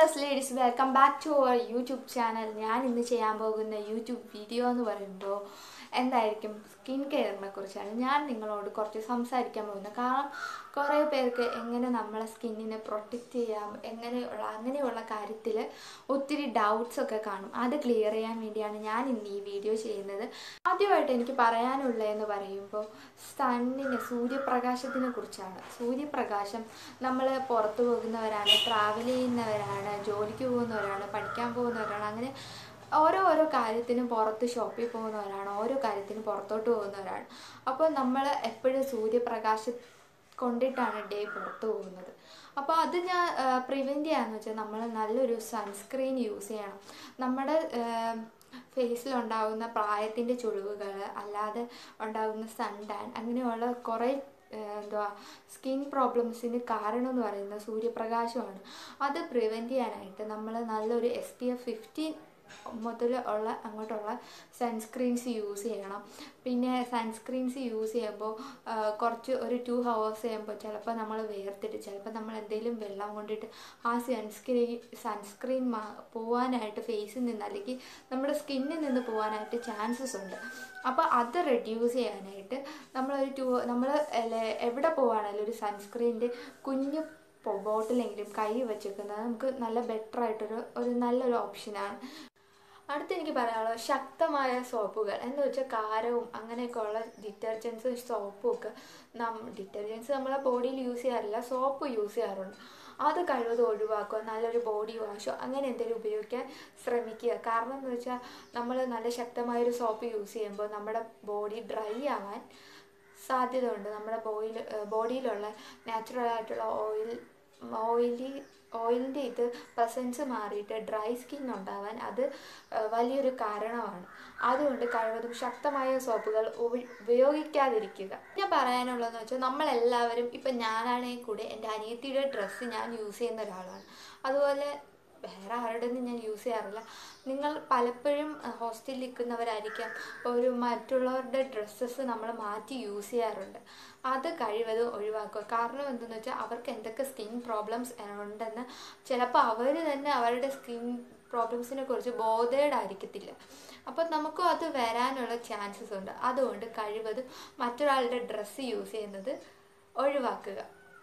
first ladies welcome back to our YouTube channel ഞാൻ ഇന്ന് ചെയ്യാൻ പോകുന്ന യൂട്യൂബ് വീഡിയോ എന്ന് പറയുമ്പോൾ എന്തായിരിക്കും സ്കിൻ കെയറിനെ കുറിച്ചാണ് ഞാൻ നിങ്ങളോട് കുറച്ച് സംസാരിക്കാൻ പോകുന്നത് കാരണം കുറേ പേർക്ക് എങ്ങനെ നമ്മളെ സ്കിന്നിനെ പ്രൊട്ടക്റ്റ് ചെയ്യാം എങ്ങനെയുള്ള അങ്ങനെയുള്ള കാര്യത്തിൽ ഒത്തിരി ഡൗട്ട്സ് ഒക്കെ കാണും അത് ക്ലിയർ ചെയ്യാൻ വേണ്ടിയാണ് ഞാൻ ഇന്ന് ഈ വീഡിയോ ചെയ്യുന്നത് ആദ്യമായിട്ട് എനിക്ക് പറയാനുള്ളതെന്ന് പറയുമ്പോൾ സണ്ണിന് സൂര്യപ്രകാശത്തിനെ കുറിച്ചാണ് സൂര്യപ്രകാശം നമ്മൾ പുറത്തു പോകുന്നവരാണ് ട്രാവൽ ചെയ്യുന്നവരാണ് ജോലിക്ക് പോകുന്നവരാണ് പഠിക്കാൻ പോകുന്നവരാണ് അങ്ങനെ ഓരോ ഓരോ കാര്യത്തിനും പുറത്ത് ഷോപ്പിൽ പോകുന്നവരാണ് ഓരോ കാര്യത്തിനും പുറത്തോട്ട് പോകുന്നവരാണ് അപ്പോൾ നമ്മൾ എപ്പോഴും സൂര്യപ്രകാശം കൊണ്ടിട്ടാണ് ഡേ പുറത്ത് പോകുന്നത് അപ്പോൾ അത് ഞാൻ പ്രിവെൻറ്റ് ചെയ്യാന്ന് വെച്ചാൽ നമ്മൾ നല്ലൊരു സൺസ്ക്രീൻ യൂസ് ചെയ്യണം നമ്മുടെ ഫേസിലുണ്ടാകുന്ന പ്രായത്തിൻ്റെ ചുളിവുകൾ അല്ലാതെ ഉണ്ടാകുന്ന സൺ ടാൻ അങ്ങനെയുള്ള കുറേ എന്തുവാ സ്കിൻ പ്രോബ്ലംസിന് കാരണം എന്ന് പറയുന്നത് സൂര്യപ്രകാശമാണ് അത് പ്രിവെൻറ്റ് ചെയ്യാനായിട്ട് നമ്മൾ നല്ലൊരു എസ് പി എഫ് ഫിഫ്റ്റീൻ മുതൽ ഉള്ള അങ്ങോട്ടുള്ള സൺസ്ക്രീൻസ് യൂസ് ചെയ്യണം പിന്നെ സൺസ്ക്രീൻസ് യൂസ് ചെയ്യുമ്പോൾ കുറച്ച് ഒരു ടു ഹവേഴ്സ് ചെയ്യുമ്പോൾ ചിലപ്പോൾ നമ്മൾ വേർത്തിട്ട് ചിലപ്പോൾ നമ്മൾ എന്തെങ്കിലും വെള്ളം കൊണ്ടിട്ട് ആ സൺസ്ക്രീൻ സൺസ്ക്രീൻ മാ പോവാനായിട്ട് ഫേസിൽ നിന്ന് അല്ലെങ്കിൽ നമ്മുടെ സ്കിന്നിൽ നിന്ന് പോകാനായിട്ട് ചാൻസസ് ഉണ്ട് അപ്പോൾ അത് റെഡ്യൂസ് ചെയ്യാനായിട്ട് നമ്മളൊരു ടു നമ്മൾ എവിടെ പോവാണെങ്കിലും ഒരു സൺസ്ക്രീനിൻ്റെ കുഞ്ഞു ബോട്ടിലെങ്കിലും കൈ വെച്ചേക്കുന്നത് നമുക്ക് നല്ല ബെറ്റർ ആയിട്ടൊരു ഒരു നല്ലൊരു ഓപ്ഷനാണ് അടുത്ത് എനിക്ക് പറയാനുള്ളത് ശക്തമായ സോപ്പുകൾ എന്ന് വെച്ചാൽ കാരവും അങ്ങനെയൊക്കെ ഉള്ള ഡിറ്റർജൻസും സോപ്പും ഒക്കെ നം ഡിറ്റർജൻസ് നമ്മളെ ബോഡിയിൽ യൂസ് ചെയ്യാറില്ല സോപ്പ് യൂസ് ചെയ്യാറുണ്ട് അത് കഴിവതും ഒഴിവാക്കുക നല്ലൊരു ബോഡി വാഷോ അങ്ങനെ എന്തെങ്കിലും ഉപയോഗിക്കാൻ ശ്രമിക്കുക കാരണം എന്ന് വെച്ചാൽ നമ്മൾ നല്ല ശക്തമായൊരു സോപ്പ് യൂസ് ചെയ്യുമ്പോൾ നമ്മുടെ ബോഡി ഡ്രൈ ആവാൻ സാധ്യത ഉണ്ട് നമ്മുടെ ബോയിൽ ബോഡിയിലുള്ള നാച്ചുറൽ ആയിട്ടുള്ള ഓയിൽ ഓയിലി ഓയിലിൻ്റെ ഇത് പ്രസൻസ് മാറിയിട്ട് ഡ്രൈ സ്കിൻ ഉണ്ടാവാൻ അത് വലിയൊരു കാരണമാണ് അതുകൊണ്ട് കഴിവതും ശക്തമായ സോപ്പുകൾ ഉപയോഗിക്കാതിരിക്കുക ഞാൻ പറയാനുള്ളതെന്ന് വെച്ചാൽ നമ്മളെല്ലാവരും ഇപ്പം ഞാനാണെങ്കിൽ കൂടെ എൻ്റെ അനിയത്തിയുടെ ഡ്രസ്സ് ഞാൻ യൂസ് ചെയ്യുന്ന ഒരാളാണ് അതുപോലെ വേറെ ആരുടെ ഞാൻ യൂസ് ചെയ്യാറില്ല നിങ്ങൾ പലപ്പോഴും ഹോസ്റ്റലിൽ നിൽക്കുന്നവരായിരിക്കാം ഒരു മറ്റുള്ളവരുടെ ഡ്രസ്സസ് നമ്മൾ മാറ്റി യൂസ് ചെയ്യാറുണ്ട് അത് കഴിവതും ഒഴിവാക്കുക കാരണം എന്തെന്ന് വെച്ചാൽ അവർക്ക് എന്തൊക്കെ സ്കിൻ പ്രോബ്ലംസ് ഉണ്ടെന്ന് ചിലപ്പോൾ അവർ തന്നെ അവരുടെ സ്കിൻ പ്രോബ്ലംസിനെ കുറിച്ച് ബോധേഡായിരിക്കത്തില്ല അപ്പോൾ നമുക്കും അത് വരാനുള്ള ചാൻസസ് ഉണ്ട് അതുകൊണ്ട് കഴിവതും മറ്റൊരാളുടെ ഡ്രസ്സ് യൂസ് ചെയ്യുന്നത് ഒഴിവാക്കുക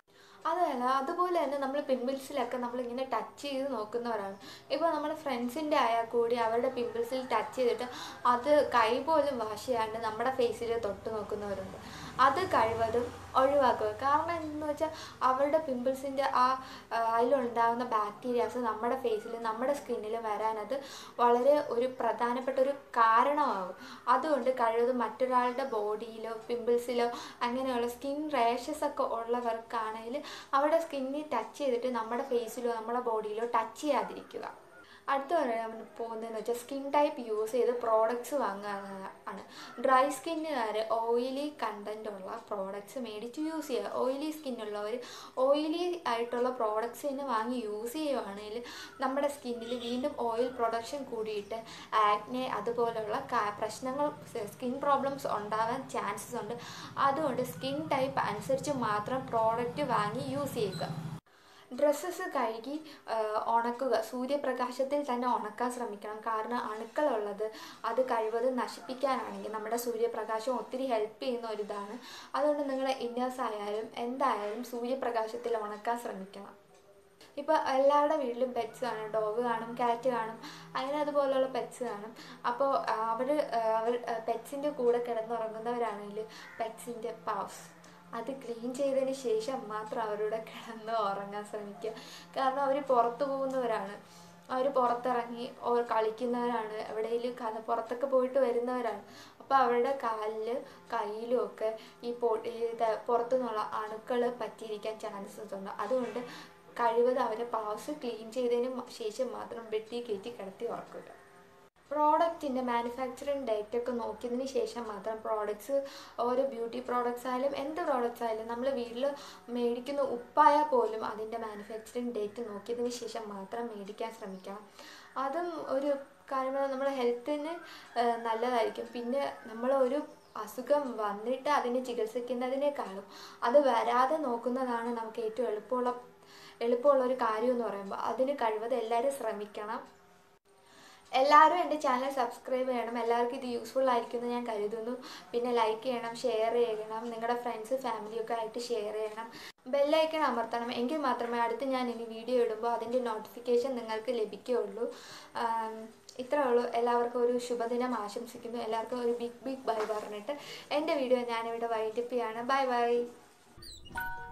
അതല്ല അതുപോലെ തന്നെ നമ്മൾ പിമ്പിൾസിലൊക്കെ നമ്മളിങ്ങനെ ടച്ച് ചെയ്ത് നോക്കുന്നവരാണ് ഇപ്പോൾ നമ്മുടെ ഫ്രണ്ട്സിൻ്റെ ആയാൽ കൂടി അവരുടെ പിമ്പിൾസിൽ ടച്ച് ചെയ്തിട്ട് അത് കൈ പോലും വാഷ് ചെയ്യാണ്ട് നമ്മുടെ ഫേസിൽ തൊട്ട് നോക്കുന്നവരുണ്ട് അത് കഴിവതും ഒഴിവാക്കുക കാരണം എന്താണെന്ന് വെച്ചാൽ അവരുടെ പിമ്പിൾസിൻ്റെ ആ അതിലുണ്ടാകുന്ന ബാക്ടീരിയാസ് നമ്മുടെ ഫേസിൽ നമ്മുടെ സ്കിന്നിൽ വരാനത് വളരെ ഒരു പ്രധാനപ്പെട്ട ഒരു കാരണമാകും അതുകൊണ്ട് കഴിവതും മറ്റൊരാളുടെ ബോഡിയിലോ പിമ്പിൾസിലോ അങ്ങനെയുള്ള സ്കിൻ റേഷസ് ഒക്കെ ഉള്ളവർക്കാണെങ്കിൽ അവരുടെ സ്കിന്നിൽ ടച്ച് ചെയ്തിട്ട് നമ്മുടെ ഫേസിലോ നമ്മുടെ ബോഡിയിലോ ടച്ച് ചെയ്യാതിരിക്കുക അടുത്ത പറയാൻ പോകുന്നതെന്ന് വെച്ചാൽ സ്കിൻ ടൈപ്പ് യൂസ് ചെയ്ത് പ്രോഡക്റ്റ്സ് വാങ്ങുക ആണ് ഡ്രൈ സ്കിന്നുകാർ ഓയിലി കണ്ടൻ്റ് ഉള്ള പ്രോഡക്റ്റ്സ് മേടിച്ച് യൂസ് ചെയ്യുക ഓയിലി സ്കിന്നുള്ളവർ ഓയിലി ആയിട്ടുള്ള പ്രോഡക്റ്റ്സ് തന്നെ വാങ്ങി യൂസ് ചെയ്യുവാണെങ്കിൽ നമ്മുടെ സ്കിന്നിൽ വീണ്ടും ഓയിൽ പ്രൊഡക്ഷൻ കൂടിയിട്ട് ആക്നെ അതുപോലുള്ള പ്രശ്നങ്ങൾ സ്കിൻ പ്രോബ്ലംസ് ഉണ്ടാകാൻ ചാൻസസ് ഉണ്ട് അതുകൊണ്ട് സ്കിൻ ടൈപ്പ് അനുസരിച്ച് മാത്രം പ്രോഡക്റ്റ് വാങ്ങി യൂസ് ചെയ്യുക ഡ്രസ്സസ് കഴുകി ഉണക്കുക സൂര്യപ്രകാശത്തിൽ തന്നെ ഉണക്കാൻ ശ്രമിക്കണം കാരണം അണുക്കളുള്ളത് അത് കഴിവതും നശിപ്പിക്കാനാണെങ്കിൽ നമ്മുടെ സൂര്യപ്രകാശം ഒത്തിരി ഹെൽപ്പ് ചെയ്യുന്ന ഒരു ഇതാണ് അതുകൊണ്ട് നിങ്ങൾ ഇന്നേഴ്സ് ആയാലും എന്തായാലും സൂര്യപ്രകാശത്തിൽ ഉണക്കാൻ ശ്രമിക്കണം ഇപ്പോൾ എല്ലാവരുടെ വീട്ടിലും പെറ്റ്സ് കാണും ഡോഗ് കാണും കാറ്റ് കാണും അങ്ങനെ അതുപോലെയുള്ള പെറ്റ്സ് കാണും അപ്പോൾ അവർ അവർ പെറ്റ്സിൻ്റെ കൂടെ കിടന്നുറങ്ങുന്നവരാണെങ്കിൽ പെറ്റ്സിൻ്റെ പൗസ് അത് ക്ലീൻ ചെയ്തതിന് ശേഷം മാത്രം അവരുടെ കിടന്ന് ഉറങ്ങാൻ ശ്രമിക്കുക കാരണം അവർ പുറത്തു പോകുന്നവരാണ് അവർ പുറത്തിറങ്ങി ഓർ കളിക്കുന്നവരാണ് എവിടെയെങ്കിലും കഥ പുറത്തൊക്കെ പോയിട്ട് വരുന്നവരാണ് അപ്പോൾ അവരുടെ കാലിൽ കയ്യിലും ഒക്കെ ഈ പൊ ഇത് പുറത്തുനിന്നുള്ള അണുക്കൾ പറ്റിയിരിക്കാൻ ചാൻസസ് ഉണ്ട് അതുകൊണ്ട് കഴിവതും അവരെ പാസ് ക്ലീൻ ചെയ്തതിന് ശേഷം മാത്രം ബെഡി കയറ്റി കിടത്തി ഉറക്കുക പ്രോഡക്റ്റിൻ്റെ മാനുഫാക്ചറിങ് ഡേറ്റ് ഒക്കെ നോക്കിയതിന് ശേഷം മാത്രം പ്രോഡക്ട്സ് ഓരോ ബ്യൂട്ടി പ്രോഡക്ട്സ് ആയാലും എന്ത് പ്രോഡക്ട്സ് ആയാലും നമ്മൾ വീട്ടിൽ മേടിക്കുന്ന ഉപ്പായാൽ പോലും അതിൻ്റെ മാനുഫാക്ചറിങ് ഡേറ്റ് നോക്കിയതിന് ശേഷം മാത്രം മേടിക്കാൻ ശ്രമിക്കണം അതും ഒരു കാര്യം നമ്മുടെ ഹെൽത്തിന് നല്ലതായിരിക്കും പിന്നെ നമ്മൾ ഒരു അസുഖം വന്നിട്ട് അതിനെ ചികിത്സിക്കുന്നതിനേക്കാളും അത് വരാതെ നോക്കുന്നതാണ് നമുക്ക് ഏറ്റവും എളുപ്പമുള്ള എളുപ്പമുള്ള ഒരു കാര്യം എന്ന് പറയുമ്പോൾ അതിന് കഴിവത് എല്ലാവരും ശ്രമിക്കണം എല്ലാവരും എൻ്റെ ചാനൽ സബ്സ്ക്രൈബ് ചെയ്യണം എല്ലാവർക്കും ഇത് യൂസ്ഫുൾ ആയിരിക്കുമെന്ന് ഞാൻ കരുതുന്നു പിന്നെ ലൈക്ക് ചെയ്യണം ഷെയർ ചെയ്യണം നിങ്ങളുടെ ഫ്രണ്ട്സ് ഫാമിലിയൊക്കെ ആയിട്ട് ഷെയർ ചെയ്യണം ബെല്ലൈക്കൺ അമർത്തണം എങ്കിൽ മാത്രമേ അടുത്ത് ഞാൻ ഇനി വീഡിയോ ഇടുമ്പോൾ അതിൻ്റെ നോട്ടിഫിക്കേഷൻ നിങ്ങൾക്ക് ലഭിക്കുകയുള്ളൂ ആം, ഇത്രേ ഉള്ളൂ എല്ലാവർക്കും ഒരു ശുഭദിനം ആശംസിക്കുന്നു എല്ലാവർക്കും ഒരു ബിഗ് ബിഗ് ബൈ പറഞ്ഞിട്ട് എൻ്റെ വീഡിയോ ഞാനിവിടെ വൈൻഡപ്പ് ചെയ്യാണ് ബൈ ബൈ